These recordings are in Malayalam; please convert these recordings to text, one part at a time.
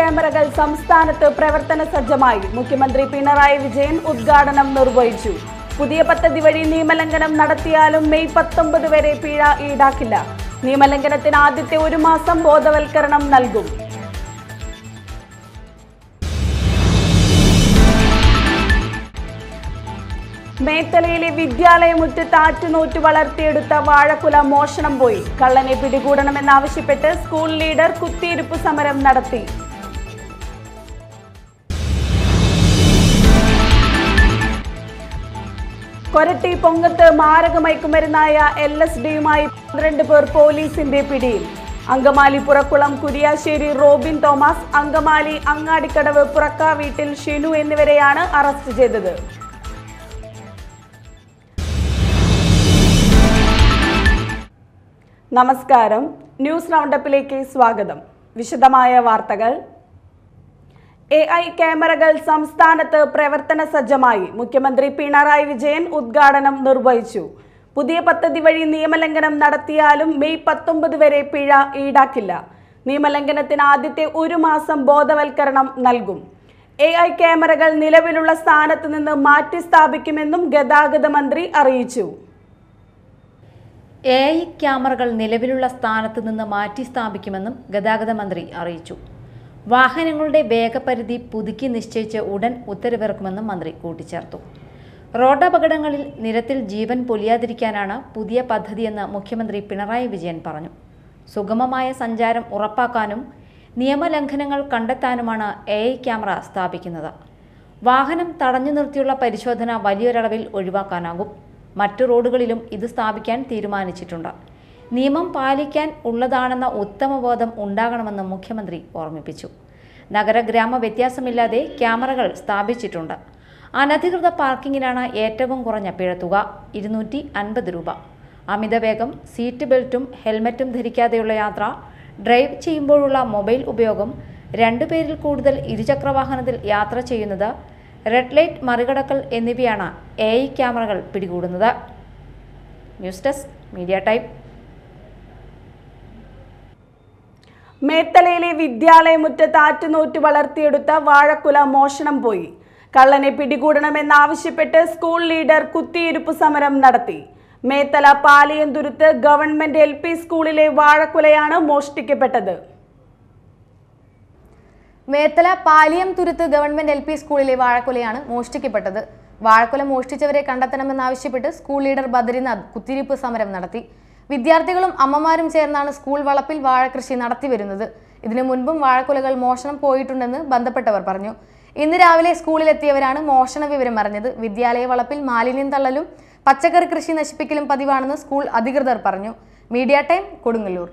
ക്യാമറകൾ സംസ്ഥാനത്ത് പ്രവർത്തന സജ്ജമായി മുഖ്യമന്ത്രി പിണറായി വിജയൻ ഉദ്ഘാടനം നിർവഹിച്ചു പുതിയ പദ്ധതി വഴി നിയമലംഘനം നടത്തിയാലും മെയ് പത്തൊമ്പത് വരെ പിഴ ഈടാക്കില്ല നിയമലംഘനത്തിന് ആദ്യത്തെ ഒരു മാസം ബോധവൽക്കരണം നൽകും മേത്തലയിലെ വിദ്യാലയമുറ്റത്ത് ആറ്റുനോറ്റ് വളർത്തിയെടുത്ത വാഴക്കുല മോഷണം പോയി കള്ളനെ പിടികൂടണമെന്നാവശ്യപ്പെട്ട് സ്കൂൾ ലീഡർ കുത്തിയിരിപ്പ് സമരം നടത്തി കൊരട്ടി പൊങ്കത്ത് മാരക മയക്കുമരുന്നായ എൽ എസ് ഡിയുമായി പന്ത്രണ്ട് പേർ പോലീസിന്റെ പിടിയിൽ അങ്കമാലി പുറക്കുളം കുരിയാശ്ശേരി റോബിൻ തോമസ് അങ്കമാലി അങ്ങാടിക്കടവ് പുറക്കാ വീട്ടിൽ ഷിനു എന്നിവരെയാണ് അറസ്റ്റ് ചെയ്തത് നമസ്കാരം ന്യൂസ് റൗണ്ടപ്പിലേക്ക് സ്വാഗതം വിശദമായ വാർത്തകൾ എ ഐ ക്യാമറകൾ സംസ്ഥാനത്ത് പ്രവർത്തന സജ്ജമായി മുഖ്യമന്ത്രി പിണറായി വിജയൻ ഉദ്ഘാടനം നിർവഹിച്ചു പുതിയ പദ്ധതി വഴി നിയമലംഘനം നടത്തിയാലും മെയ് പത്തൊമ്പത് വരെ പിഴ ഈടാക്കില്ല നിയമലംഘനത്തിന് ആദ്യത്തെ ഒരു മാസം ബോധവൽക്കരണം നൽകും എ ഐ ക്യാമറകൾ നിലവിലുള്ള സ്ഥാനത്ത് നിന്ന് മാറ്റി സ്ഥാപിക്കുമെന്നും ഗതാഗത മന്ത്രി അറിയിച്ചു എ ഐ ക്യാമറകൾ നിലവിലുള്ള സ്ഥാനത്ത് നിന്ന് മാറ്റി സ്ഥാപിക്കുമെന്നും ഗതാഗത മന്ത്രി അറിയിച്ചു വാഹനങ്ങളുടെ വേഗപരിധി പുതുക്കി നിശ്ചയിച്ച് ഉടൻ ഉത്തരവിറക്കുമെന്നും മന്ത്രി കൂട്ടിച്ചേർത്തു റോഡപകടങ്ങളിൽ നിരത്തിൽ ജീവൻ പൊലിയാതിരിക്കാനാണ് പുതിയ പദ്ധതിയെന്ന് മുഖ്യമന്ത്രി പിണറായി വിജയൻ പറഞ്ഞു സുഗമമായ സഞ്ചാരം ഉറപ്പാക്കാനും നിയമലംഘനങ്ങൾ കണ്ടെത്താനുമാണ് എ ഐ ക്യാമറ സ്ഥാപിക്കുന്നത് വാഹനം തടഞ്ഞു നിർത്തിയുള്ള പരിശോധന വലിയൊരളവിൽ ഒഴിവാക്കാനാകും മറ്റു റോഡുകളിലും ഇത് സ്ഥാപിക്കാൻ തീരുമാനിച്ചിട്ടുണ്ട് നിയമം പാലിക്കാൻ ഉള്ളതാണെന്ന ഉത്തമബോധം ഉണ്ടാകണമെന്ന് മുഖ്യമന്ത്രി ഓർമ്മിപ്പിച്ചു നഗരഗ്രാമ വ്യത്യാസമില്ലാതെ ക്യാമറകൾ സ്ഥാപിച്ചിട്ടുണ്ട് അനധികൃത പാർക്കിങ്ങിനാണ് ഏറ്റവും കുറഞ്ഞ പിഴത്തുക ഇരുന്നൂറ്റി അൻപത് രൂപ അമിതവേഗം സീറ്റ് ബെൽറ്റും ഹെൽമറ്റും ധരിക്കാതെയുള്ള യാത്ര ഡ്രൈവ് ചെയ്യുമ്പോഴുള്ള മൊബൈൽ ഉപയോഗം രണ്ടുപേരിൽ കൂടുതൽ ഇരുചക്രവാഹനത്തിൽ യാത്ര ചെയ്യുന്നത് റെഡ് ലൈറ്റ് മറികടക്കൽ എന്നിവയാണ് എ ഐ ക്യാമറകൾ പിടികൂടുന്നത് ന്യൂസ് ഡെസ്ക് മീഡിയ ടൈപ്പ് മേത്തലയിലെ വിദ്യാലയമുറ്റത്ത് ആറ്റുനോറ്റ് വളർത്തിയെടുത്ത വാഴക്കുല മോഷണം പോയി കള്ളനെ പിടികൂടണമെന്നാവശ്യപ്പെട്ട് സ്കൂൾ ലീഡർ കുത്തിയിരിപ്പ് സമരം നടത്തി Methala Paliyanthuruthu government L P സ്കൂളിലെ വാഴക്കുലയാണ് മോഷ്ടിക്കപ്പെട്ടത് Methala Paliyam Thuruthu government L P സ്കൂളിലെ വാഴക്കുലയാണ് മോഷ്ടിക്കപ്പെട്ടത് വാഴക്കുല മോഷ്ടിച്ചവരെ കണ്ടെത്തണമെന്നാവശ്യപ്പെട്ട് സ്കൂൾ ലീഡർ ബദ്രിനാഥ് കുത്തിരിപ്പ് സമരം നടത്തി വിദ്യാർത്ഥികളും അമ്മമാരും ചേർന്നാണ് സ്കൂൾ വളപ്പിൽ വാഴകൃഷി നടത്തിവരുന്നത് ഇതിനു മുൻപും വാഴക്കുലകൾ മോഷണം പോയിട്ടുണ്ടെന്ന് ബന്ധപ്പെട്ടവർ പറഞ്ഞു ഇന്ന് രാവിലെ സ്കൂളിലെത്തിയവരാണ് മോഷണ വിവരം അറിഞ്ഞത് വിദ്യാലയ വളപ്പിൽ മാലിന്യം തള്ളലും പച്ചക്കറി കൃഷി നശിപ്പിക്കലും പതിവാണെന്ന് സ്കൂൾ അധികൃതർ പറഞ്ഞു മീഡിയ ടൈം കൊടുങ്ങല്ലൂർ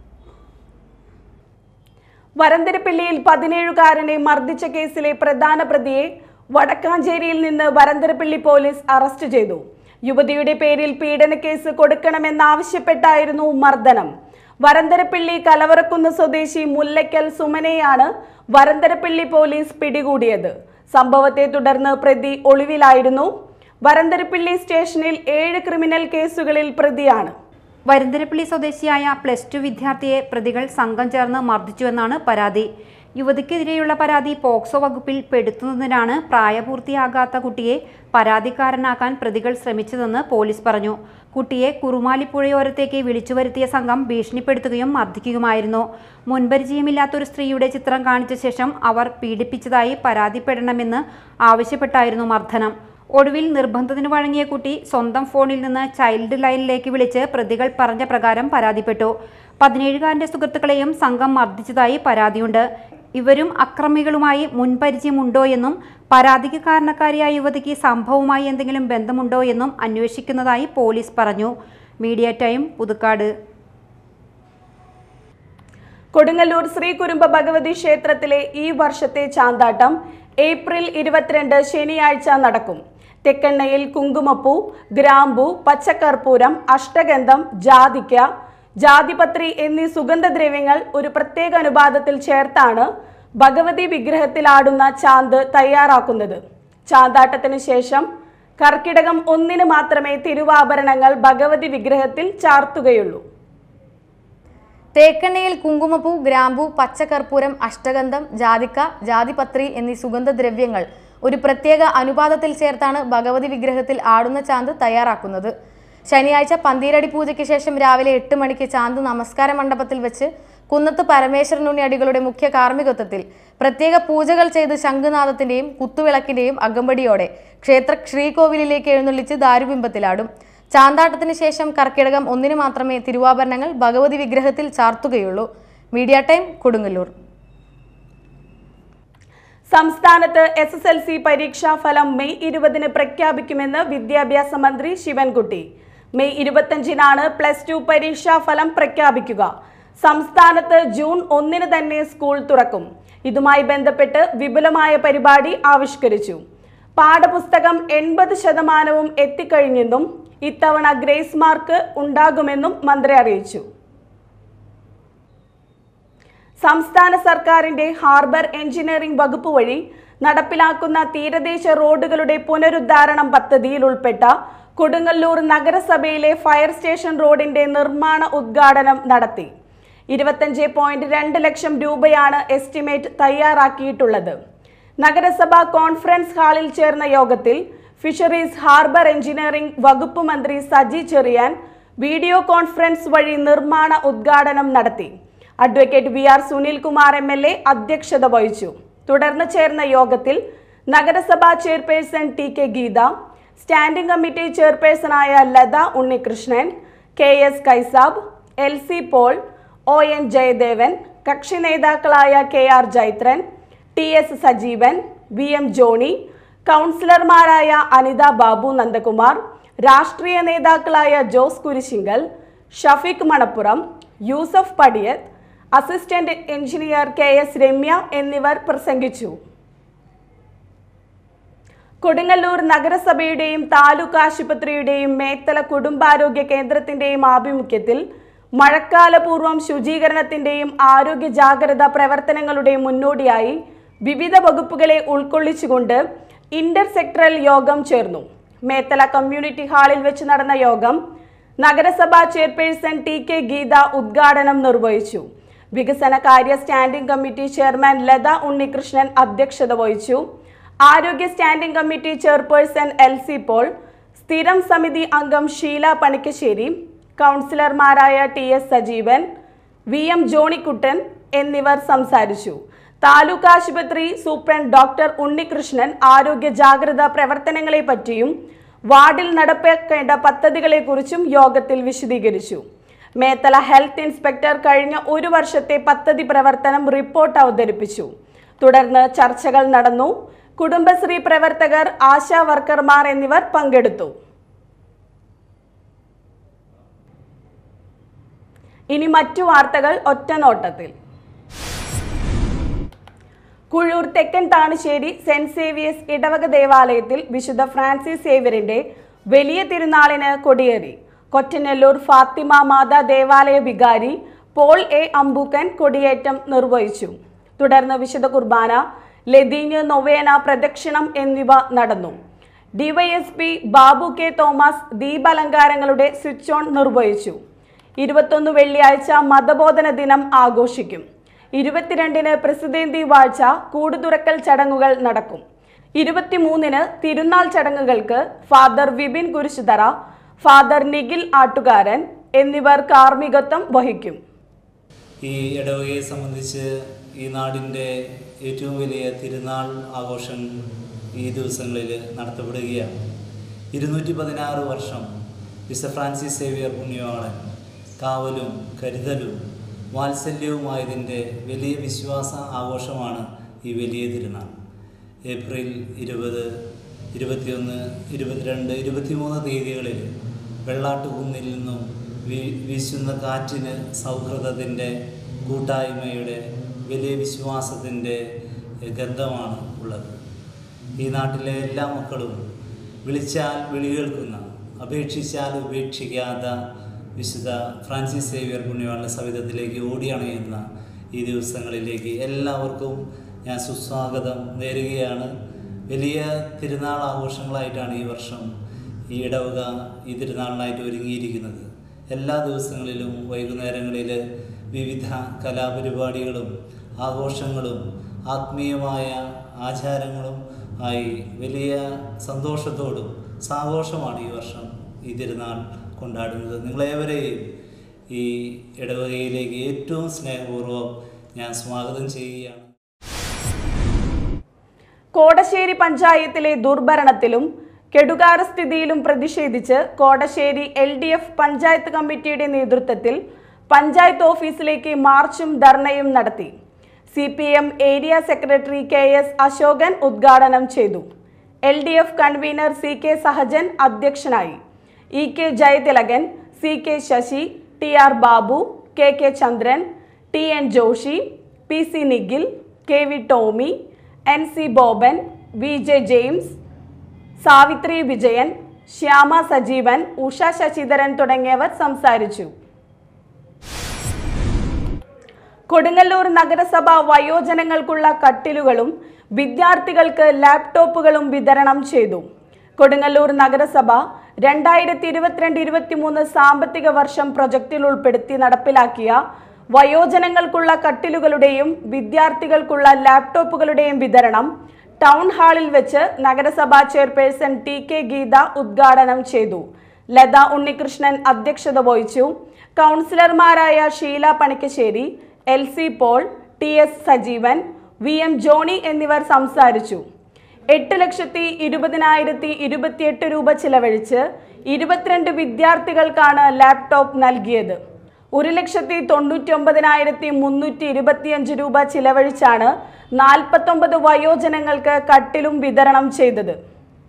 വരന്തരപ്പിള്ളിയിൽ പതിനേഴുകാരനെ മർദ്ദിച്ച കേസിലെ പ്രധാന പ്രതിയെ വടക്കാഞ്ചേരിയിൽ നിന്ന് വരന്തരപ്പിള്ളി പോലീസ് അറസ്റ്റ് ചെയ്തു യുവതിയുടെ പേരിൽ പീഡനക്കേസ് കൊടുക്കണമെന്നാവശ്യപ്പെട്ടായിരുന്നു മർദ്ദനം വരന്തരപ്പിള്ളി കലവറക്കുന്ന് സ്വദേശി മുല്ലയ്ക്കൽ സുമനെയാണ് വരന്തരപ്പിള്ളി പോലീസ് പിടികൂടിയത് സംഭവത്തെ തുടർന്ന് പ്രതി ഒളിവിലായിരുന്നു വരന്തരപ്പിള്ളി സ്റ്റേഷനിൽ ഏഴ് ക്രിമിനൽ കേസുകളിൽ പ്രതിയാണ് വരുന്തരപ്പള്ളി സ്വദേശിയായ പ്ലസ് ടു വിദ്യാർത്ഥിയെ പ്രതികൾ സംഘം ചേർന്ന് മർദ്ദിച്ചുവെന്നാണ് പരാതി യുവതിക്കെതിരെയുള്ള പരാതി പോക്സോ വകുപ്പിൽ പെടുത്തുന്നതിനാണ് പ്രായപൂർത്തിയാകാത്ത കുട്ടിയെ പരാതിക്കാരനാക്കാൻ പ്രതികൾ ശ്രമിച്ചതെന്ന് പോലീസ് പറഞ്ഞു കുട്ടിയെ കുറുമാലിപ്പുഴയോരത്തേക്ക് വിളിച്ചു വരുത്തിയ സംഘം ഭീഷണിപ്പെടുത്തുകയും മർദ്ദിക്കുകയുമായിരുന്നു മുൻപരിചയമില്ലാത്തൊരു സ്ത്രീയുടെ ചിത്രം കാണിച്ച ശേഷം അവർ പീഡിപ്പിച്ചതായി പരാതിപ്പെടണമെന്ന് ആവശ്യപ്പെട്ടായിരുന്നു മർദ്ദനം ഒടുവിൽ നിർബന്ധത്തിന് വഴങ്ങിയ കുട്ടി സ്വന്തം ഫോണിൽ നിന്ന് ചൈൽഡ് ലൈനിലേക്ക് വിളിച്ച് പ്രതികൾ പറഞ്ഞ പ്രകാരം പരാതിപ്പെട്ടു പതിനേഴുകാരന്റെ സുഹൃത്തുക്കളെയും സംഘം മർദ്ദിച്ചതായി പരാതിയുണ്ട് ഇവരും അക്രമികളുമായി മുൻപരിചയമുണ്ടോ എന്നും പരാതിക്ക് കാരണക്കാരിയായ യുവതിക്ക് സംഭവവുമായി എന്തെങ്കിലും ബന്ധമുണ്ടോ എന്നും അന്വേഷിക്കുന്നതായി പോലീസ് പറഞ്ഞു മീഡിയ ടൈം പുതുക്കാട് കൊടുങ്ങല്ലൂർ ശ്രീ കുരുമ്പ ഭഗവതി ക്ഷേത്രത്തിലെ ഈ വർഷത്തെ ചാന്താട്ടം ഏപ്രിൽ ഇരുപത്തിരണ്ട് ശനിയാഴ്ച നടക്കും തെക്കെണ്ണയിൽ കുങ്കുമപ്പൂ ഗ്രാമ്പു പച്ചക്കർപ്പൂരം അഷ്ടഗന്ധം ജാതിക്ക ജാതിപത്രി എന്നീ സുഗന്ധദ്രവ്യങ്ങൾ ഒരു പ്രത്യേക അനുപാതത്തിൽ ചേർത്താണ് ഭഗവതി വിഗ്രഹത്തിലാടുന്ന ചാന്ത് തയ്യാറാക്കുന്നത് ചാന്താട്ടത്തിന് ശേഷം കർക്കിടകം ഒന്നിന് മാത്രമേ തിരുവാഭരണങ്ങൾ ഭഗവതി വിഗ്രഹത്തിൽ ചാർത്തുകയുള്ളൂ തേക്കെണ്ണയിൽ കുങ്കുമപ്പൂ ഗ്രാമ്പൂ പച്ചകർപ്പൂരം അഷ്ടഗന്ധം ജാതിക്ക ജാതിപത്രി എന്നീ സുഗന്ധദ്രവ്യങ്ങൾ ഒരു പ്രത്യേക അനുപാതത്തിൽ ചേർത്താണ് ഭഗവതി വിഗ്രഹത്തിൽ ആടുന്ന ചാന്ത് തയ്യാറാക്കുന്നത് ശനിയാഴ്ച പന്തീരടി പൂജയ്ക്ക് ശേഷം രാവിലെ എട്ട് മണിക്ക് ചാന്ത് നമസ്കാര മണ്ഡപത്തിൽ വെച്ച് കുന്നത്ത് പരമേശ്വരനുണ്ണി അടികളുടെ മുഖ്യ കാർമ്മികത്വത്തിൽ പ്രത്യേക പൂജകൾ ചെയ്ത് ശംഖുനാഥത്തിന്റെയും കുത്തുവിളക്കിന്റെയും അകമ്പടിയോടെ ക്ഷേത്ര ശ്രീകോവിലിലേക്ക് എഴുന്നള്ളിച്ച് ദാരുബിംബത്തിലാടും ചാന്താട്ടത്തിന് ശേഷം കർക്കിടകം ഒന്നിന് മാത്രമേ തിരുവാഭരണങ്ങൾ ഭഗവതി വിഗ്രഹത്തിൽ ചാർത്തുകയുള്ളൂ മീഡിയ ടൈം കൊടുങ്ങല്ലൂർ സംസ്ഥാനത്ത് എസ് എസ് എൽ സി പരീക്ഷാ ഫലം മെയ് ഇരുപതിന് പ്രഖ്യാപിക്കുമെന്ന് വിദ്യാഭ്യാസ മന്ത്രി ശിവൻകുട്ടി മെയ് ഇരുപത്തഞ്ചിനാണ് പ്ലസ് ടു പരീക്ഷാ ഫലം പ്രഖ്യാപിക്കുക സംസ്ഥാനത്ത് ജൂൺ ഒന്നിന് തന്നെ സ്കൂൾ തുറക്കും ഇതുമായി ബന്ധപ്പെട്ട് വിപുലമായ പരിപാടി ആവിഷ്കരിച്ചു പാഠപുസ്തകം എൺപത് ശതമാനവും എത്തിക്കഴിഞ്ഞെന്നും ഇത്തവണ ഗ്രേസ് മാർക്ക് ഉണ്ടാകുമെന്നും മന്ത്രി അറിയിച്ചു സംസ്ഥാന സർക്കാരിന്റെ ഹാർബർ എഞ്ചിനീയറിംഗ് വകുപ്പ് വഴി നടപ്പിലാക്കുന്ന തീരദേശ റോഡുകളുടെ പുനരുദ്ധാരണം പദ്ധതിയിൽ ഉൾപ്പെട്ട കൊടുങ്ങല്ലൂർ നഗരസഭയിലെ ഫയർ സ്റ്റേഷൻ റോഡിന്റെ നിർമ്മാണ ഉദ്ഘാടനം നടത്തി ഇരുപത്തഞ്ച് പോയിന്റ് രണ്ട് ലക്ഷം രൂപയാണ് എസ്റ്റിമേറ്റ് തയ്യാറാക്കിയിട്ടുള്ളത് നഗരസഭാ കോൺഫറൻസ് ഹാളിൽ ചേർന്ന യോഗത്തിൽ ഫിഷറീസ് ഹാർബർ എഞ്ചിനീയറിംഗ് വകുപ്പ് മന്ത്രി സജി ചെറിയാൻ വീഡിയോ കോൺഫറൻസ് വഴി നിർമ്മാണ ഉദ്ഘാടനം നടത്തി advocate V R Sunilkumar M L A അധ്യക്ഷത വഹിച്ചു തുടർന്ന് ചേർന്ന യോഗത്തിൽ നഗരസഭാ chairperson T K Geetha standing committee ചെയർപേഴ്സണായ Latha Unnikrishnan K S Kaisab L C Paul O N Jayadevan കക്ഷി നേതാക്കളായ K R Jaithran T S Sajeevan V M Johny കൗൺസിലർമാരായ അനിത ബാബു നന്ദകുമാർ രാഷ്ട്രീയ നേതാക്കളായ Jose Kurisinkal Shafeeq Manappuram Yusuf Padiyath assistant engineer K S Ramya എന്നിവർ പ്രസംഗിച്ചു കൊടുങ്ങല്ലൂർ നഗരസഭയുടെയും താലൂക്ക് ആശുപത്രിയുടെയും മേത്തല കുടുംബാരോഗ്യ കേന്ദ്രത്തിന്റെയും ആഭിമുഖ്യത്തിൽ മഴക്കാലപൂർവ്വം ശുചീകരണത്തിന്റെയും ആരോഗ്യ ജാഗ്രത പ്രവർത്തനങ്ങളുടെയും മുന്നോടിയായി വിവിധ വകുപ്പുകളെ ഉൾക്കൊള്ളിച്ചുകൊണ്ട് ഇന്റർ സെക്ടറൽ യോഗം ചേർന്നു മേത്തല കമ്മ്യൂണിറ്റി ഹാളിൽ വെച്ച് നടന്ന യോഗം നഗരസഭാ ചെയർപേഴ്സൺ ടി കെ ഗീത ഉദ്ഘാടനം നിർവഹിച്ചു വികസന കാര്യ standing committee chairman Latha Unnikrishnan അധ്യക്ഷത വഹിച്ചു ആരോഗ്യ standing committee chairperson L C Paul സ്ഥിരം സമിതി അംഗം ഷീല പണിക്കശ്ശേരി കൗൺസിലർമാരായ T S Sajeevan V M Johnykuttan എന്നിവർ സംസാരിച്ചു താലൂക്ക് ആശുപത്രി സൂപ്രണ്ട് ഡോക്ടർ ഉണ്ണികൃഷ്ണൻ ആരോഗ്യ ജാഗ്രതാ പ്രവർത്തനങ്ങളെ പറ്റിയും വാർഡിൽ നടപ്പാക്കേണ്ട പദ്ധതികളെക്കുറിച്ചും യോഗത്തിൽ വിശദീകരിച്ചു മേത്തല ഹെൽത്ത് ഇൻസ്പെക്ടർ കഴിഞ്ഞ ഒരു വർഷത്തെ പദ്ധതി പ്രവർത്തനം റിപ്പോർട്ട് അവതരിപ്പിച്ചു തുടർന്ന് ചർച്ചകൾ നടന്നു കുടുംബശ്രീ പ്രവർത്തകർ ആശാ വർക്കർമാർ എന്നിവർ പങ്കെടുത്തു ഇനി മറ്റു വാർത്തകൾ ഒറ്റനോട്ടത്തിൽ കുഴൂർ തെക്കൻ താണശ്ശേരി സെന്റ് സേവിയേഴ്സ് ഇടവക ദേവാലയത്തിൽ വിശുദ്ധ ഫ്രാൻസിസ് സേവ്യറിന്റെ വലിയ തിരുനാളിന് കൊടിയേറി കൊറ്റനെല്ലൂർ ഫാത്തിമ മാതാ ദേവാലയ വികാരി പോൾ എ അമ്പൂക്കൻ കൊടിയേറ്റം നിർവഹിച്ചു തുടർന്ന് വിശുദ്ധ കുർബാന ലതീഞ്ഞ് നൊവേന പ്രദക്ഷിണം എന്നിവ നടന്നു ഡിവൈഎസ്പി ബാബു കെ തോമസ് ദീപാലങ്കാരങ്ങളുടെ സ്വിച്ച് ഓൺ നിർവഹിച്ചു ഇരുപത്തൊന്ന് വെള്ളിയാഴ്ച മതബോധന ദിനം ആഘോഷിക്കും ഇരുപത്തിരണ്ടിന് പ്രസിദ്ധേന്തി വാഴ്ച കൂടുതുറക്കൽ ചടങ്ങുകൾ നടക്കും ഇരുപത്തിമൂന്നിന് തിരുനാൾ ചടങ്ങുകൾക്ക് ഫാദർ വിപിൻ കുരിശുതറ ഫാദർ നിഖിൽ ആട്ടുകാരൻ എന്നിവർ കാർമ്മികത്വം വഹിക്കും ഈ ഇടവകയെ സംബന്ധിച്ച് ഈ നാടിൻ്റെ ഏറ്റവും വലിയ തിരുനാൾ ആഘോഷം ഈ ദിവസങ്ങളിൽ നടത്തപ്പെടുകയാണ് ഇരുന്നൂറ്റി പതിനാറ് വർഷം വിശ ഫ്രാൻസിസ് സേവിയർ പുണ്യവാളൻ കാവലും കരുതലും വാത്സല്യവുമായതിൻ്റെ വലിയ വിശ്വാസ ആഘോഷമാണ് ഈ വലിയ തിരുനാൾ ഏപ്രിൽ ഇരുപത് ഇരുപത്തിയൊന്ന് ഇരുപത്തിരണ്ട് ഇരുപത്തിമൂന്ന് തീയതികളിൽ വെള്ളാട്ടുകുന്നിൽ നിന്നും വീ വീശുന്ന കാറ്റിന് സൗഹൃദത്തിൻ്റെ കൂട്ടായ്മയുടെ വലിയ വിശ്വാസത്തിൻ്റെ ഗന്ധമാണ് ഉള്ളത് ഈ നാട്ടിലെ എല്ലാ മക്കളും വിളിച്ചാൽ വിളി കേൾക്കുന്ന അപേക്ഷിച്ചാൽ ഉപേക്ഷിക്കാത്ത വിശുദ്ധ ഫ്രാൻസിസ് സേവിയർ പുണ്യവാളുടെ സവിധത്തിലേക്ക് ഓടിയണയുന്ന ഈ ദിവസങ്ങളിലേക്ക് എല്ലാവർക്കും ഞാൻ സുസ്വാഗതം നേരുകയാണ് വലിയ തിരുനാൾ ആഘോഷങ്ങളായിട്ടാണ് ഈ വർഷം ഈ ഇടവക ഈ തിരുനാളിനായിട്ട് ഒരുങ്ങിയിരിക്കുന്നത് എല്ലാ ദിവസങ്ങളിലും വൈകുന്നേരങ്ങളിൽ വിവിധ കലാപരിപാടികളും ആഘോഷങ്ങളും ആത്മീയമായ ആചാരങ്ങളും ആയി വലിയ സന്തോഷത്തോടും സാഘോഷമാണ് ഈ വർഷം ഈ തിരുനാൾ കൊണ്ടാടുന്നത് നിങ്ങളേവരെയും ഈ ഇടവകയിലേക്ക് ഏറ്റവും സ്നേഹപൂർവ്വം ഞാൻ സ്വാഗതം ചെയ്യുകയാണ് കോടശ്ശേരി പഞ്ചായത്തിലെ ദുർഭരണത്തിലും കെടുകാരസ്ഥിതിയിലും പ്രതിഷേധിച്ച് Kodassery L D F panchayat കമ്മിറ്റിയുടെ നേതൃത്വത്തിൽ പഞ്ചായത്ത് ഓഫീസിലേക്ക് മാർച്ചും ധർണയും നടത്തി C P M area secretary K S Ashokan ഉദ്ഘാടനം ചെയ്തു L D F convener C K Sahajan അധ്യക്ഷനായി E K Jayathilakan C K Sasi T R Babu K K Chandran T N Joshy P C Nikhil K V Tomy N C Boban V J James Savithri Vijayan Shyama Sajeevan Usha Sasidharan തുടങ്ങിയവർ സംസാരിച്ചു കൊടുങ്ങല്ലൂർ നഗരസഭ വയോജനങ്ങൾക്കുള്ള കട്ടിലുകളും വിദ്യാർത്ഥികൾക്ക് ലാപ്ടോപ്പുകളും വിതരണം ചെയ്തു കൊടുങ്ങല്ലൂർ നഗരസഭ രണ്ടായിരത്തി ഇരുപത്തിരണ്ട് ഇരുപത്തിമൂന്ന് സാമ്പത്തിക വർഷം പ്രൊജക്റ്റിൽ ഉൾപ്പെടുത്തി നടപ്പിലാക്കിയ വയോജനങ്ങൾക്കുള്ള കട്ടിലുകളുടെയും വിദ്യാർത്ഥികൾക്കുള്ള ലാപ്ടോപ്പുകളുടെയും വിതരണം ടൗൺ ഹാളിൽ വെച്ച് നഗരസഭാ ചെയർപേഴ്സൺ ടി കെ ഗീത ഉദ്ഘാടനം ചെയ്തു ലത ഉണ്ണികൃഷ്ണൻ അധ്യക്ഷത വഹിച്ചു കൗൺസിലർമാരായ Sheela Panikkassery L C Paul T S Sajeevan V M Johny എന്നിവർ സംസാരിച്ചു എട്ട് ലക്ഷത്തി ഇരുപതിനായിരത്തി ഇരുപത്തിയെട്ട് രൂപ ചിലവഴിച്ച് ഇരുപത്തിരണ്ട് വിദ്യാർത്ഥികൾക്കാണ് ലാപ്ടോപ്പ് നൽകിയത് ഒരു ലക്ഷത്തി തൊണ്ണൂറ്റി ഒമ്പതിനായിരത്തി മുന്നൂറ്റി ഇരുപത്തിയഞ്ച് രൂപ ചിലവഴിച്ചാണ് നാൽപ്പത്തൊമ്പത് വയോജനങ്ങൾക്ക് കട്ടിലും വിതരണം ചെയ്തത്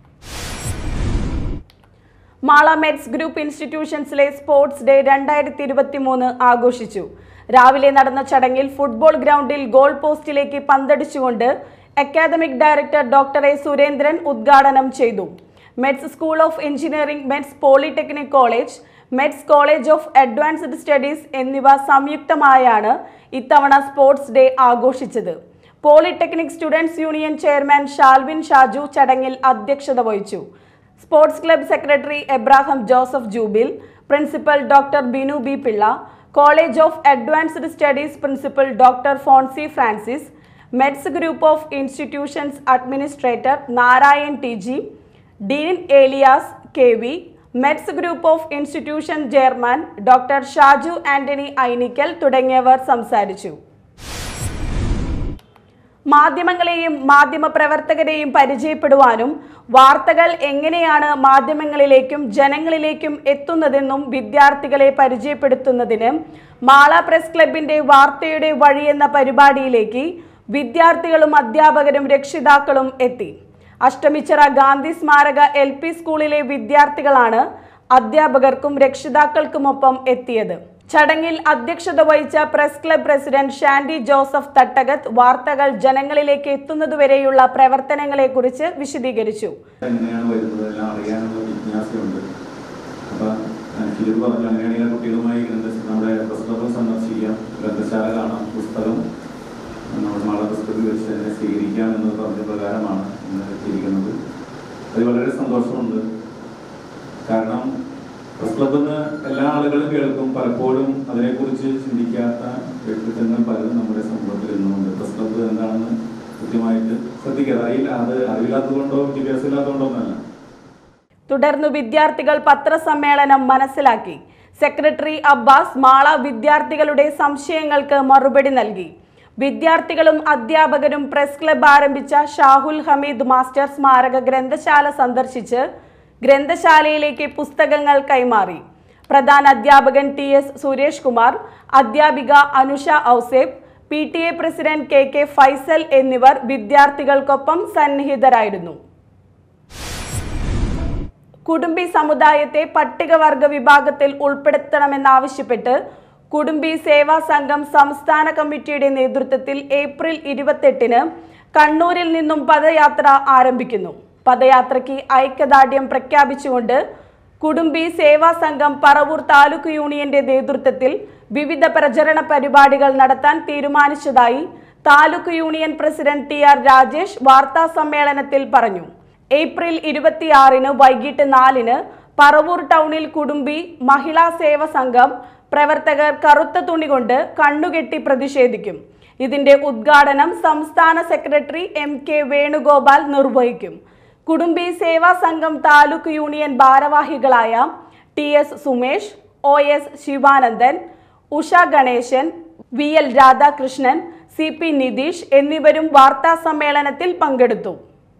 മാള മെറ്റ്സ് ഗ്രൂപ്പ് ഇൻസ്റ്റിറ്റ്യൂഷൻസിലെ സ്പോർട്സ് ഡേ രണ്ടായിരത്തി ഇരുപത്തി മൂന്ന് ആഘോഷിച്ചു രാവിലെ നടന്ന ചടങ്ങിൽ ഫുട്ബോൾ ഗ്രൗണ്ടിൽ ഗോൾ പോസ്റ്റിലേക്ക് പന്തടിച്ചുകൊണ്ട് academic director doctor A Surendran ഉദ്ഘാടനം ചെയ്തു METS school of engineering METS polytechnic college METS college of advanced studies എന്നിവ സംയുക്തമായാണ് ഇത്തവണ സ്പോർട്സ് ഡേ ആഘോഷിച്ചത് polytechnic students union chairman Shalvin Shaju ചടങ്ങിൽ അധ്യക്ഷത വഹിച്ചു sports club secretary Ebrahim Joseph Jubil principal doctor Binu B Pillai college of advanced studies principal doctor Fonsy Francis METS group of institutions administrator Narayan T G dean Elias K V meds group of institution chairman doctor Shaju Antony Ainikkal തുടങ്ങിയവർ സംസാരിച്ചു മാധ്യമങ്ങളെയും മാധ്യമ പ്രവർത്തകരെയും പരിചയപ്പെടുവാനും വാർത്തകൾ എങ്ങനെയാണ് മാധ്യമങ്ങളിലേക്കും ജനങ്ങളിലേക്കും എത്തുന്നതെന്നും വിദ്യാർത്ഥികളെ പരിചയപ്പെടുത്തുന്നതിന് മാള പ്രസ് ക്ലബിന്റെ വാർത്തയുടെ വഴി എന്ന പരിപാടിയിലേക്ക് വിദ്യാർത്ഥികളും അധ്യാപകരും രക്ഷിതാക്കളും എത്തി അഷ്ടമിച്ചിറ ഗാന്ധി സ്മാരക എൽ പി സ്കൂളിലെ വിദ്യാർത്ഥികളാണ് അധ്യാപകർക്കും രക്ഷിതാക്കൾക്കുമൊപ്പം എത്തിയത് ചടങ്ങിൽ അധ്യക്ഷത വഹിച്ച press club president Shandy Joseph തട്ടകത്ത് വാർത്തകൾ ജനങ്ങളിലേക്ക് എത്തുന്നതുവരെയുള്ള പ്രവർത്തനങ്ങളെക്കുറിച്ച് വിശദീകരിച്ചു എങ്ങനെയാണ് വരുന്നത് എല്ലാം അറിയാനുള്ള ജിജ്ഞാസയുണ്ട് അപ്പൊ ഷിജു പറഞ്ഞു അങ്ങനെയാണെങ്കിൽ കുട്ടികളുമായി ഗ്രന്ഥ നമ്മുടെ പുസ്തകം സന്ദർശിക്കാം ഗ്രന്ഥശാല കാണാം പുസ്തകം നമ്മുടെ മാള പുസ്തകത്തിൽ വെച്ച് തന്നെ സ്വീകരിക്കാം എന്നത് പറഞ്ഞ പ്രകാരമാണ് ഇന്ന് എത്തിയിരിക്കുന്നത് അത് വളരെ സന്തോഷമുണ്ട് കാരണം പ്രസ് ക്ലബിൽ നിന്ന് എല്ലാ ആളുകളും കേൾക്കും പലപ്പോഴും അതിനെക്കുറിച്ച് ചിന്തിക്കാത്ത വ്യക്തിത്വങ്ങൾ പലരും നമ്മുടെ സമൂഹത്തിൽ ഇന്നുമുണ്ട് പ്രസ് ക്ലബ്ബ് എന്താണെന്ന് കൃത്യമായിട്ട് ശ്രദ്ധിക്കാതെ അറിയില്ല അത് അറിവില്ലാത്തതുകൊണ്ടോ വിദ്യാഭ്യാസം ഇല്ലാത്തതുകൊണ്ടോ ഒന്നല്ല തുടർന്ന് വിദ്യാർത്ഥികൾ പത്രസമ്മേളനം മനസ്സിലാക്കി സെക്രട്ടറി അബ്ബാസ് മാള വിദ്യാർത്ഥികളുടെ സംശയങ്ങൾക്ക് മറുപടി നൽകി വിദ്യാർത്ഥികളും അധ്യാപകരും പ്രസ് ക്ലബ് ആരംഭിച്ച ഷാഹുൽ ഹമീദ് മാസ്റ്റർ സ്മാരക ഗ്രന്ഥശാല സന്ദർശിച്ച് ഗ്രന്ഥശാലയിലേക്ക് പുസ്തകങ്ങൾ കൈമാറി പ്രധാന അധ്യാപകൻ ടി എസ് സുരേഷ് കുമാർ അധ്യാപിക Anusha Ouseph P T A president K K Faisal എന്നിവർ വിദ്യാർത്ഥികൾക്കൊപ്പം സന്നിഹിതരായിരുന്നു കുടുംബി സമുദായത്തെ പട്ടികവർഗ വിഭാഗത്തിൽ ഉൾപ്പെടുത്തണമെന്നാവശ്യപ്പെട്ട് കുടുംബി സേവാ സംഘം സംസ്ഥാന കമ്മിറ്റിയുടെ നേതൃത്വത്തിൽ ഏപ്രിൽ ഇരുപത്തെട്ടിന് കണ്ണൂരിൽ നിന്നും പദയാത്ര ആരംഭിക്കുന്നു പദയാത്രയ്ക്ക് ഐക്യദാർഢ്യം പ്രഖ്യാപിച്ചുകൊണ്ട് കുടുംബി സേവാ സംഘം പറവൂർ താലൂക്ക് യൂണിയന്റെ നേതൃത്വത്തിൽ വിവിധ പ്രചരണ പരിപാടികൾ നടത്താൻ തീരുമാനിച്ചതായി taluk union president T R Rajesh വാർത്താ സമ്മേളനത്തിൽ പറഞ്ഞു ഏപ്രിൽ ഇരുപത്തിയാറിന് വൈകിട്ട് നാലിന് പറവൂർ ടൗണിൽ കുടുംബി മഹിളാ സേവ സംഘം പ്രവർത്തകർ കറുത്ത തുണി കൊണ്ട് കണ്ണുകെട്ടി പ്രതിഷേധിക്കും ഇതിന്റെ ഉദ്ഘാടനം സംസ്ഥാന സെക്രട്ടറി എം കെ വേണുഗോപാൽ നിർവഹിക്കും കുടുംബി സേവാ സംഘം താലൂക്ക് യൂണിയൻ ഭാരവാഹികളായ T S Sumesh O S Sivanandan Usha Ganesan V L Radhakrishnan C P Nitheesh എന്നിവരും വാർത്താ സമ്മേളനത്തിൽ പങ്കെടുത്തു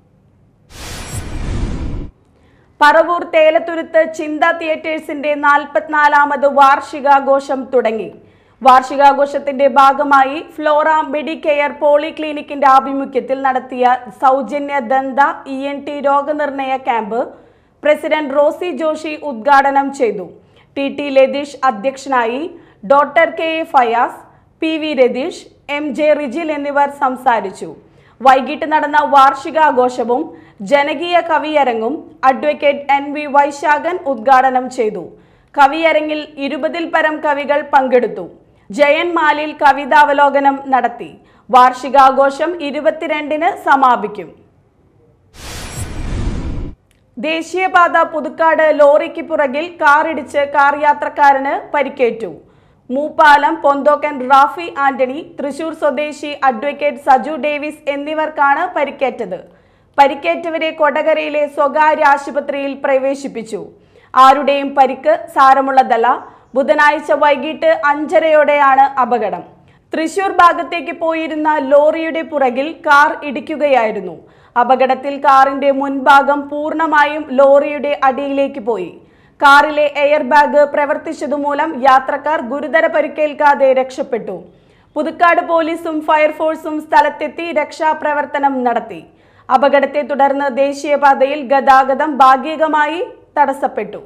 പറവൂർ തേലത്തുരുത്ത് ചിന്ത തിയേറ്റേഴ്സിന്റെ നാൽപ്പത്തിനാലാമത് വാർഷികാഘോഷം തുടങ്ങി വാർഷികാഘോഷത്തിന്റെ ഭാഗമായി ഫ്ലോറ മെഡിക്കെയർ പോളിക്ലിനിക്കിന്റെ ആഭിമുഖ്യത്തിൽ നടത്തിയ സൗജന്യ ദന്ത ഇ എൻ ടി രോഗനിർണയ ക്യാമ്പ് പ്രസിഡന്റ് റോസി ജോഷി ഉദ്ഘാടനം ചെയ്തു ടി ടി ലതീഷ് അധ്യക്ഷനായി doctor K A Fayas P V Ratheesh M J Rijil എന്നിവർ സംസാരിച്ചു വൈകിട്ട് നടന്ന വാർഷികാഘോഷവും ജനകീയ കവിയരങ്ങും അഡ്വക്കേറ്റ് എൻ വി വൈശാഖൻ ഉദ്ഘാടനം ചെയ്തു കവിയരങ്ങിൽ ഇരുപതിൽ പരം കവികൾ പങ്കെടുത്തു ജയൻ മാലിൽ കവിതാവലോകനം നടത്തി വാർഷികാഘോഷം ഇരുപത്തിരണ്ടിന് സമാപിക്കും ദേശീയപാത പുതുക്കാട് ലോറിക്ക് പുറകിൽ കാറിടിച്ച് കാർ യാത്രക്കാരന് പരിക്കേറ്റു മൂപ്പാലം പൊന്തോക്കൻ റാഫി ആന്റണി തൃശൂർ സ്വദേശി അഡ്വക്കേറ്റ് സജു ഡേവിസ് എന്നിവർക്കാണ് പരിക്കേറ്റത് പരിക്കേറ്റവരെ കൊടകരയിലെ സ്വകാര്യ ആശുപത്രിയിൽ പ്രവേശിപ്പിച്ചു ആരുടെയും പരിക്ക് സാരമുള്ളതല്ല ബുധനാഴ്ച വൈകിട്ട് അഞ്ചരയോടെയാണ് അപകടം തൃശൂർ ഭാഗത്തേക്ക് പോയിരുന്ന ലോറിയുടെ പുറകിൽ കാർ ഇടിക്കുകയായിരുന്നു അപകടത്തിൽ കാറിന്റെ മുൻഭാഗം പൂർണ്ണമായും ലോറിയുടെ അടിയിലേക്ക് പോയി കാറിലെ എയർ ബാഗ് പ്രവർത്തിച്ചതുമൂലം യാത്രക്കാർ ഗുരുതര പരിക്കേൽക്കാതെ രക്ഷപ്പെട്ടു പുതുക്കാട് പോലീസും ഫയർഫോഴ്സും സ്ഥലത്തെത്തി രക്ഷാപ്രവർത്തനം നടത്തി അപകടത്തെ തുടർന്ന് ദേശീയപാതയിൽ ഗതാഗതം ഭാഗികമായി തടസ്സപ്പെട്ടു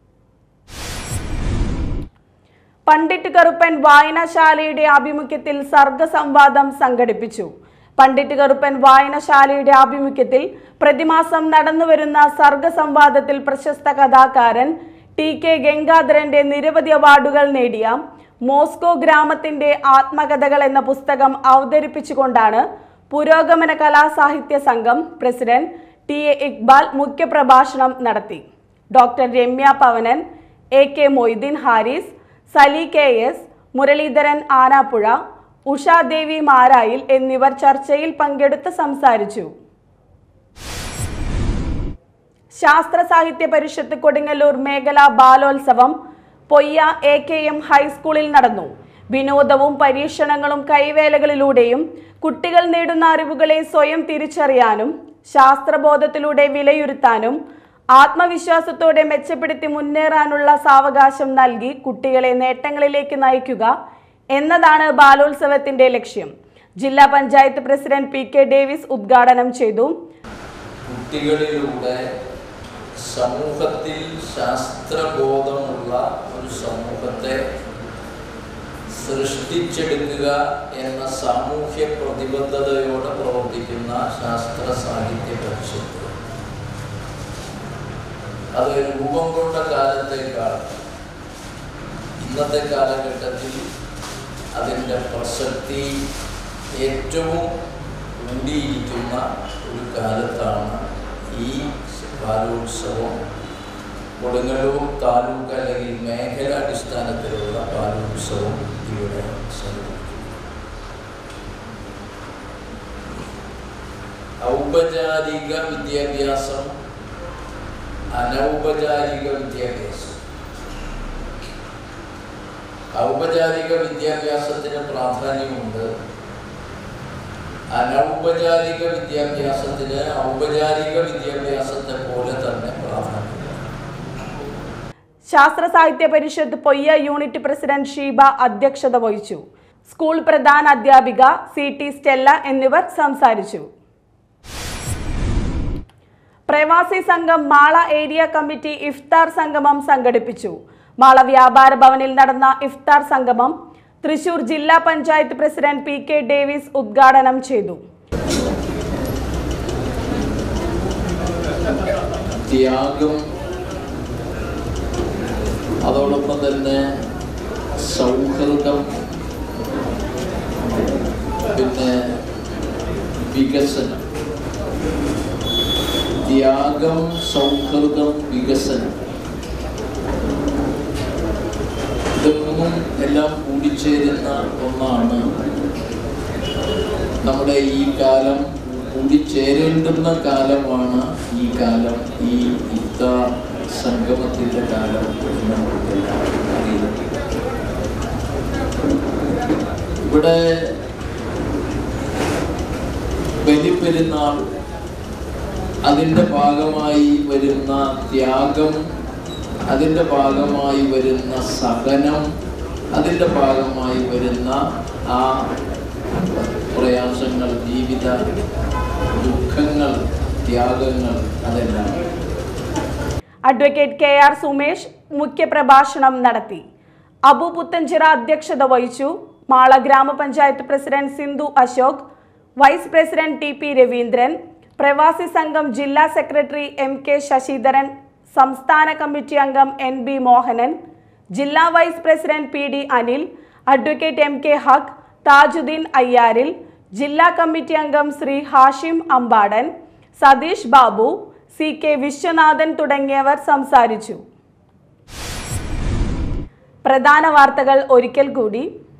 പണ്ഡിറ്റ് കറുപ്പൻ വായനശാലയുടെ ആഭിമുഖ്യത്തിൽ സർഗസംവാദം സംഘടിപ്പിച്ചു പണ്ഡിറ്റ് കറുപ്പൻ വായനശാലയുടെ ആഭിമുഖ്യത്തിൽ പ്രതിമാസം നടന്നുവരുന്ന സർഗസംവാദത്തിൽ പ്രശസ്ത കഥാകാരൻ ടി കെ ഗംഗാധരന്റെ നിരവധി അവാർഡുകൾ നേടിയ മോസ്കോ ഗ്രാമത്തിന്റെ ആത്മകഥകൾ എന്ന പുസ്തകം അവതരിപ്പിച്ചുകൊണ്ടാണ് പുരോഗമന കലാസാഹിത്യ സംഘം പ്രസിഡന്റ് ടി എ ഇക്ബാൽ മുഖ്യപ്രഭാഷണം നടത്തി doctor Ramya Pavanan A K Moideen Haris Sali K S Muraleedharan Anappuzha Ushadevi Marayil എന്നിവർ ചർച്ചയിൽ പങ്കെടുത്ത് സംസാരിച്ചു ശാസ്ത്ര സാഹിത്യ പരിഷത്ത് കൊടുങ്ങല്ലൂർ മേഖല ബാലോത്സവം പൊയ്യ എ കെ എം ഹൈസ്കൂളിൽ നടന്നു വിനോദവും പരീക്ഷണങ്ങളും കൈവേലകളിലൂടെയും കുട്ടികൾ നേടുന്ന അറിവുകളെ സ്വയം തിരിച്ചറിയാനും ശാസ്ത്രബോധത്തിലൂടെ വിലയിരുത്താനും ആത്മവിശ്വാസത്തോടെ മെച്ചപ്പെടുത്തി മുന്നേറാനുള്ള സാവകാശം നൽകി കുട്ടികളെ നേട്ടങ്ങളിലേക്ക് നയിക്കുക എന്നതാണ് ബാലോത്സവത്തിന്റെ ലക്ഷ്യം ജില്ലാ panchayat president P K Davis ഉദ്ഘാടനം ചെയ്തു കുട്ടികളിലൂടെ സമൂഹത്തിൽ ശാസ്ത്രബോധമുള്ള ഒരു സമൂഹത്തെ സൃഷ്ടിച്ചെടുക്കുക എന്ന സാമൂഹ്യ പ്രതിബദ്ധതയോടെ പ്രവർത്തിക്കുന്ന ശാസ്ത്ര സാഹിത്യ പരിഷത്ത് അത് രൂപം കൊണ്ട കാലത്തേക്കാൾ ഇന്നത്തെ കാലഘട്ടത്തിൽ അതിൻ്റെ പ്രസക്തി ഏറ്റവും കൂടിയിരിക്കുന്ന ഒരു കാലത്താണ് ഈ ബാലോത്സവം കൊടുങ്ങല്ലൂർ താലൂക്ക് അല്ലെങ്കിൽ മേഖലാടിസ്ഥാനത്തിലുള്ള ബാലോത്സവം ഇവിടെ സംഘടിപ്പിക്കുന്നു ഔപചാരിക വിദ്യാഭ്യാസം അനൗപചാരിക വിദ്യാഭ്യാസം ഔപചാരിക വിദ്യാഭ്യാസത്തിന് പ്രാധാന്യമുണ്ട് അനൗപചാരിക വിദ്യാഭ്യാസത്തിന് ഔപചാരിക വിദ്യാഭ്യാസത്തെ പോലെ തന്നെ പ്രാധാന്യം ശാസ്ത്ര സാഹിത്യ പരിഷത്ത് പൊയ്യ യൂണിറ്റ് പ്രസിഡന്റ് ഷീബ അധ്യക്ഷത വഹിച്ചു സ്കൂൾ പ്രധാന അധ്യാപിക സി ടി സ്റ്റെല്ല എന്നിവർ സംസാരിച്ചു പ്രവാസി സംഘം മാള ഏരിയ കമ്മിറ്റി ഇഫ്താർ സംഗമം സംഘടിപ്പിച്ചു മാള വ്യാപാര ഭവനിൽ നടന്ന ഇഫ്താർ സംഗമം തൃശൂർ ജില്ലാ panchayat president P K Davis ഉദ്ഘാടനം ചെയ്തു ത്യാഗം അതോടൊപ്പം തന്നെ സൗഹൃദം പിന്നെ വികസനം ത്യാഗം സൗഹൃദം വികസനം ഇത് ത്യാഗവും എല്ലാം കൂടിച്ചേരുന്ന ഒന്നാണ് നമ്മുടെ ഈ കാലം കൂടിച്ചേരേണ്ടുന്ന കാലമാണ് ഈ കാലം ഈ യുദ്ധ സംഗമത്തിന്റെ കാലം എന്ന് നമുക്കെല്ലാം അറിയുന്നത് ഇവിടെ ബലിപ്പെരുന്നാൾ അതിൻ്റെ ഭാഗമായി വരുന്ന ത്യാഗം അതിൻ്റെ ഭാഗമായി വരുന്ന സഹനം അതിൻ്റെ ഭാഗമായി വരുന്ന ആ പ്രയാസങ്ങൾ ജീവിത ദുഃഖങ്ങൾ ത്യാഗങ്ങൾ അതെല്ലാം അഡ്വക്കേറ്റ് കെ ആർ സുമേഷ് മുഖ്യപ്രഭാഷണം നടത്തി അബു പുത്തഞ്ചിറ അധ്യക്ഷത വഹിച്ചു മാള ഗ്രാമപഞ്ചായത്ത് president Sindhu Ashok vice president T P Raveendran Pravasi Sangham ജില്ലാ സെക്രട്ടറി എം കെ ശശിധരൻ സംസ്ഥാന കമ്മിറ്റി അംഗം എൻ ബി മോഹനൻ ജില്ലാ vice president P D Anil advocate M K Haq Thajudheen Ayyaril ജില്ലാ കമ്മിറ്റി അംഗം ശ്രീ ഹാഷിം അമ്പാടൻ സതീഷ് ബാബു സി കെ വിശ്വനാഥൻ തുടങ്ങിയവർ സംസാരിച്ചു പ്രധാന വാർത്തകൾ ഒരിക്കൽ കൂടി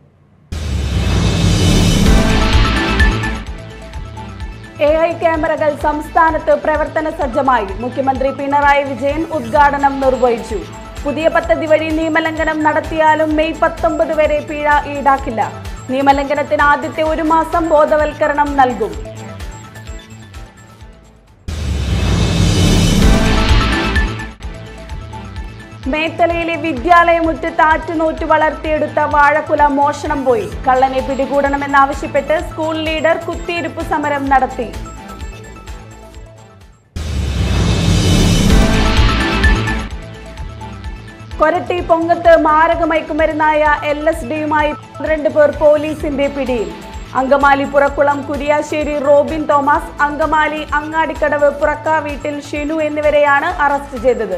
എ ഐ ക്യാമറകൾ സംസ്ഥാനത്ത് പ്രവർത്തന സജ്ജമായി മുഖ്യമന്ത്രി പിണറായി വിജയൻ ഉദ്ഘാടനം നിർവഹിച്ചു പുതിയ പദ്ധതി വഴി നിയമലംഘനം നടത്തിയാലും മെയ് പത്തൊമ്പത് വരെ പിഴ ഈടാക്കില്ല നിയമലംഘനത്തിന് ആദ്യത്തെ ഒരു മാസം ബോധവൽക്കരണം നൽകും മേത്തലയിലെ വിദ്യാലയമുറ്റത്ത് ആറ്റുനോറ്റ് വളർത്തിയെടുത്ത വാഴക്കുല മോഷണം പോയി കള്ളനെ പിടികൂടണമെന്നാവശ്യപ്പെട്ട് സ്കൂൾ ലീഡർ കുത്തിയിരിപ്പ് സമരം നടത്തി കൊരട്ടി പൊങ്കത്ത് മാരക മയക്കുമരുന്നായ എൽ എസ് ഡിയുമായി പന്ത്രണ്ട് പേർ പോലീസിന്റെ പിടിയിൽ അങ്കമാലി പുറക്കുളം കുരിയാശ്ശേരി റോബിൻ തോമസ് അങ്കമാലി അങ്ങാടിക്കടവ് പുറക്കാ വീട്ടിൽ ഷിനു എന്നിവരെയാണ് അറസ്റ്റ് ചെയ്തത്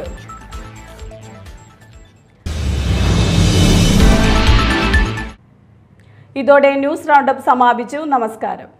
ഇതോടെ ന്യൂസ് റൗണ്ടപ്പ് സമാപിച്ചു നമസ്കാരം